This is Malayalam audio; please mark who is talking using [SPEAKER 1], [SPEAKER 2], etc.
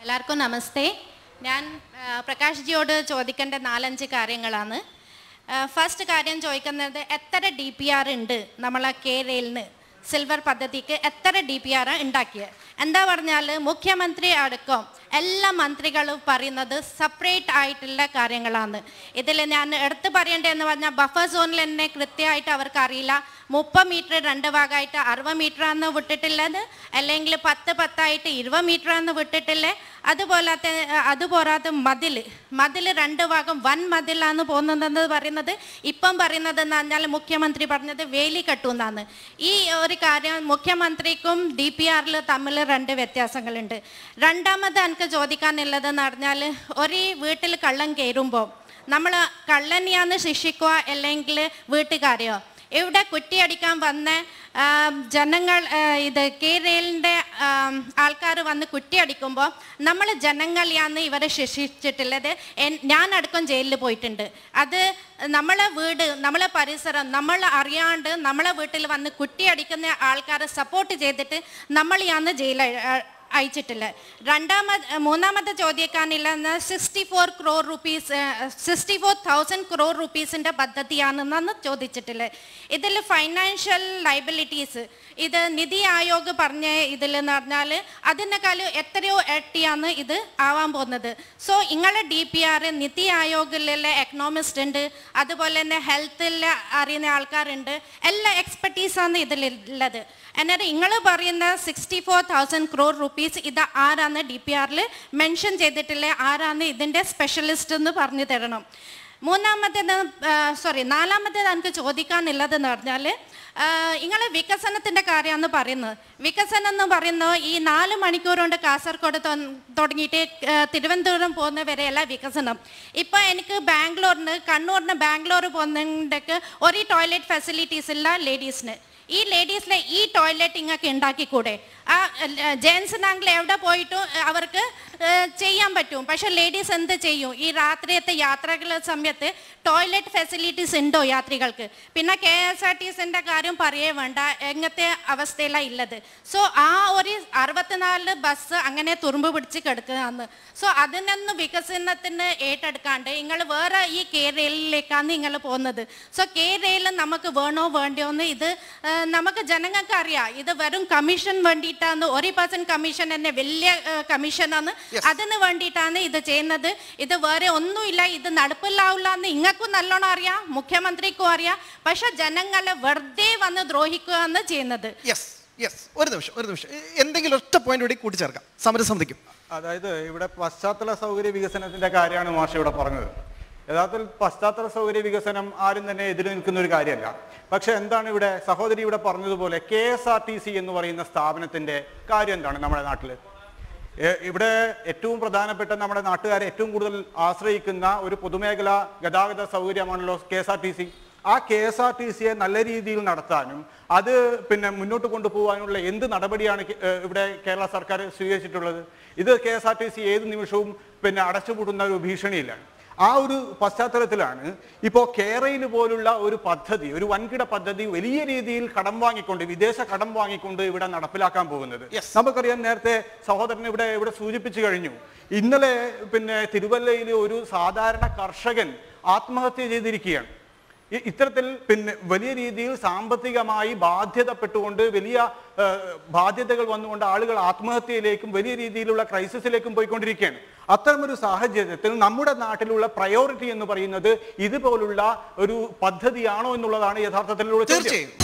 [SPEAKER 1] എല്ലാവർക്കും നമസ്തേ ഞാൻ ആ, പ്രകാശ് ജിയോട് ചോദിക്കേണ്ട നാലഞ്ച് കാര്യങ്ങളാണ് ഫസ്റ്റ് കാര്യം ചോദിക്കുന്നത് എത്ര ഡി പി ആർ ഉണ്ട് നമ്മളെ കേരളിന് സിൽവർ പദ്ധതിക്ക് എത്ര ഡി പി ആർ ഉണ്ടാക്കിയത് എന്താ പറഞ്ഞാൽ മുഖ്യമന്ത്രി അടക്കം എല്ലാ മന്ത്രികളും പറയുന്നത് സെപ്പറേറ്റ് ആയിട്ടുള്ള കാര്യങ്ങളാണ് ഇതിൽ ഞാൻ എടുത്തു പറയേണ്ടതെന്ന് പറഞ്ഞാൽ ബഫർ സോണിൽ തന്നെ കൃത്യമായിട്ട് അവർക്ക് അറിയില്ല മുപ്പത് മീറ്റർ രണ്ട് ഭാഗമായിട്ട് അറുപത് മീറ്ററാണ് വിട്ടിട്ടുള്ളത് അല്ലെങ്കിൽ പത്ത് പത്തായിട്ട് ഇരുപത് മീറ്ററാണ് വിട്ടിട്ടുള്ളത് അതുപോലത്തെ അതുപോരാതെ മതിൽ മതിൽ രണ്ട് ഭാഗം വൻ മതിലാണ് പോകുന്നതെന്ന് പറയുന്നത് ഇപ്പം പറയുന്നത് എന്ന് പറഞ്ഞാൽ മുഖ്യമന്ത്രി പറഞ്ഞത് വേലി കെട്ടുന്നാണ് ഈ ഒരു കാര്യം മുഖ്യമന്ത്രിക്കും ഡി പി ആറിൽ തമ്മിൽ രണ്ട് വ്യത്യാസങ്ങളുണ്ട് രണ്ടാമത് എനിക്ക് ചോദിക്കാനുള്ളത് എന്ന് പറഞ്ഞാൽ ഒരു വീട്ടിൽ കള്ളം കയറുമ്പോൾ നമ്മൾ കള്ളനെയാന്ന് ശിക്ഷിക്കുക അല്ലെങ്കിൽ വീട്ടുകാരെയോ ഇവിടെ കുറ്റിയടിക്കാൻ വന്ന ആ, ജനങ്ങൾ ആ, ഇത് കേരളിൻ്റെ ആൾക്കാർ വന്ന് കുറ്റിയടിക്കുമ്പോൾ നമ്മൾ ജനങ്ങളെയാണ് ഇവരെ ശിക്ഷിച്ചിട്ടുള്ളത് എൻ- ഞാൻ അടക്കം ജയിലിൽ പോയിട്ടുണ്ട് അത് നമ്മളെ വീട് നമ്മളെ പരിസരം നമ്മൾ അറിയാണ്ട് നമ്മളെ വീട്ടിൽ വന്ന് കുറ്റിയടിക്കുന്ന ആൾക്കാരെ സപ്പോർട്ട് ചെയ്തിട്ട് നമ്മളെയാണ് ജയിലിൽ അയച്ചിട്ടില്ല രണ്ടാമത് മൂന്നാമത്തെ ചോദിക്കാനില്ലെന്ന് sixty four crore rupees sixty four thousand crore റുപ്പീസിൻ്റെ പദ്ധതിയാണെന്നാണ് ചോദിച്ചിട്ടുള്ളത് ഇതിൽ ഫൈനാൻഷ്യൽ ലൈബിലിറ്റീസ് ഇത് നിതി ആയോഗ് പറഞ്ഞ ഇതിൽ എന്ന് പറഞ്ഞാൽ അതിനേക്കാളും എത്രയോ ഇരട്ടിയാണ് ഇത് ആവാൻ പോകുന്നത് സോ ഇങ്ങളെ ഡി പി ആർ നിതി ആയോഗിലുള്ള എക്കണോമിസ്റ്റ് ഉണ്ട് അതുപോലെ തന്നെ ഹെൽത്തിൽ അറിയുന്ന ആൾക്കാരുണ്ട് എല്ലാ എക്സ്പെർട്ടീസാണ് ഇതിലുള്ളത് എന്നിട്ട് നിങ്ങൾ പറയുന്ന sixty four thousand crore rupees ഇത് ആരാണ് ഡി പി ആറിൽ മെൻഷൻ ചെയ്തിട്ടില്ല ആരാണ് ഇതിൻ്റെ സ്പെഷ്യലിസ്റ്റ് എന്ന് പറഞ്ഞു തരണം മൂന്നാമത്തേത് സോറി നാലാമത്തേത് എനിക്ക് ചോദിക്കാനുള്ളതെന്ന് പറഞ്ഞാൽ നിങ്ങളെ വികസനത്തിൻ്റെ കാര്യമാണ് പറയുന്നത് വികസനം എന്ന് പറയുന്നത് ഈ നാല് മണിക്കൂർ കൊണ്ട് കാസർഗോഡ് തൊ- തുടങ്ങിയിട്ട് ആ, തിരുവനന്തപുരം പോകുന്ന വരെയല്ല വികസനം ഇപ്പോൾ എനിക്ക് ബാംഗ്ലൂരിന് കണ്ണൂരിന് ബാംഗ്ലൂർ പോകുന്നതിൻ്റെക്ക് ഒരു ടോയ്ലറ്റ് ഫെസിലിറ്റീസ് ഇല്ല ലേഡീസിന് ഈ ലേഡീസിലെ ഈ ടോയ്ലറ്റ് ഇങ്ങൊക്കെ ഉണ്ടാക്കിക്കൂടെ ആ ജെൻസിനാണെങ്കിൽ എവിടെ പോയിട്ടും അഹ് അവർക്ക് ഏഹ്, ചെയ്യാൻ പറ്റും പക്ഷെ ലേഡീസ് എന്ത് ചെയ്യും ഈ രാത്രിയത്തെ യാത്രകൾ സമയത്ത് ടോയ്ലറ്റ് ഫെസിലിറ്റീസ് ഉണ്ടോ യാത്രികൾക്ക് പിന്നെ കെ എസ് ആർ ടി സിൻ്റെ കാര്യം പറയേ വേണ്ട എങ്ങനത്തെ അവസ്ഥയിലാണ് ഉള്ളത് സോ ആ ഒരു അറുപത്തിനാല് ബസ് അങ്ങനെ തുറുമ്പ് പിടിച്ച് കിടക്കുകയാണ് സോ അതിനൊന്നും വികസനത്തിന് ഏറ്റെടുക്കാണ്ട് നിങ്ങൾ വേറെ ഈ കെ റെയിലിലേക്കാണ് നിങ്ങൾ പോകുന്നത് സോ കെ റെയിൽ നമുക്ക് വേണോ വേണ്ടയോ എന്ന് ഇത് ആ, നമുക്ക് ജനങ്ങൾക്ക് അറിയാം ഇത് വെറും കമ്മീഷൻ വേണ്ടിയിട്ടാണ് ഒരു പേഴ്സൺ കമ്മീഷൻ തന്നെ വലിയ കമ്മീഷനാണ് അതിന് വേണ്ടിയിട്ടാണ് ഇത് ചെയ്യുന്നത് ഇത് വേറെ ഒന്നുമില്ല ഇത് നടപ്പിലാവില്ല എന്ന് ഇങ്ങൾക്കും നല്ലോണം അറിയാം മുഖ്യമന്ത്രിക്കും അറിയാം പക്ഷെ ജനങ്ങളെ വെറുതെ വന്ന് ദ്രോഹിക്കുകയാണ് ചെയ്യുന്നത്
[SPEAKER 2] യെസ് യെസ് ഒരു നിമിഷം ഒരു നിമിഷം എ- എന്തെങ്കിലും ഒറ്റ പോയിന്റ് കൂടി കൂട്ടിച്ചേർക്കാം സമരസമിതിക്കും
[SPEAKER 3] അതായത് ഇവിടെ പശ്ചാത്തല സൗകര്യ വികസനത്തിന്റെ കാര്യമാണ് മാഷ ഇവിടെ പറഞ്ഞത് യഥാർത്ഥത്തിൽ പശ്ചാത്തല സൗകര്യ വികസനം ആരും തന്നെ എതിര് നിൽക്കുന്ന ഒരു കാര്യമല്ല പക്ഷെ എന്താണ് ഇവിടെ സഹോദരി ഇവിടെ പറഞ്ഞതുപോലെ K S R T C എന്ന് പറയുന്ന സ്ഥാപനത്തിന്റെ കാര്യം എന്താണ് നമ്മുടെ നാട്ടില് ഏ- ഇവിടെ ഏറ്റവും പ്രധാനപ്പെട്ട നമ്മുടെ നാട്ടുകാരെ ഏറ്റവും കൂടുതൽ ആശ്രയിക്കുന്ന ഒരു പൊതുമേഖലാ ഗതാഗത സൗകര്യമാണല്ലോ K S R T C ആ കെ എസ് ആർ ടി സിയെ നല്ല രീതിയിൽ നടത്താനും അത് പിന്നെ മുന്നോട്ട് കൊണ്ടുപോകാനുള്ള എന്ത് നടപടിയാണ് കെ- ഏ, ഇവിടെ കേരള സർക്കാർ സ്വീകരിച്ചിട്ടുള്ളത് ഇത് K S R T C ഏത് നിമിഷവും പിന്നെ അടച്ചുപൂട്ടുന്ന ഒരു ഭീഷണിയിലാണ് ആ ഒരു പശ്ചാത്തലത്തിലാണ് ഇപ്പോൾ കേരയിൽ പോലുള്ള ഒരു പദ്ധതി ഒരു വൻകിട പദ്ധതി വലിയ രീതിയിൽ കടം വാങ്ങിക്കൊണ്ട് വിദേശ കടം വാങ്ങിക്കൊണ്ട് ഇവിടെ നടപ്പിലാക്കാൻ പോകുന്നത്
[SPEAKER 2] Yes.
[SPEAKER 3] നമുക്കറിയാം നേരത്തെ സഹോദരൻ ഇവിടെ ഇവിടെ സൂചിപ്പിച്ചു കഴിഞ്ഞു ഇന്നലെ പിന്നെ തിരുവല്ലയിൽ ഒരു സാധാരണ കർഷകൻ ആത്മഹത്യ ചെയ്തിരിക്കുകയാണ് ഇ- ഇത്തരത്തിൽ പിന്നെ വലിയ രീതിയിൽ സാമ്പത്തികമായി ബാധ്യതപ്പെട്ടുകൊണ്ട് വലിയ ആ, ബാധ്യതകൾ വന്നുകൊണ്ട് ആളുകൾ ആത്മഹത്യയിലേക്കും വലിയ രീതിയിലുള്ള ക്രൈസിസിലേക്കും പോയിക്കൊണ്ടിരിക്കുകയാണ് അത്തരമൊരു സാഹചര്യത്തിൽ നമ്മുടെ നാട്ടിലുള്ള പ്രയോറിറ്റി എന്ന് പറയുന്നത് ഇതുപോലുള്ള ഒരു പദ്ധതിയാണോ എന്നുള്ളതാണ് യഥാർത്ഥത്തിലുള്ള ചോദ്യം
[SPEAKER 2] തീർച്ചയായും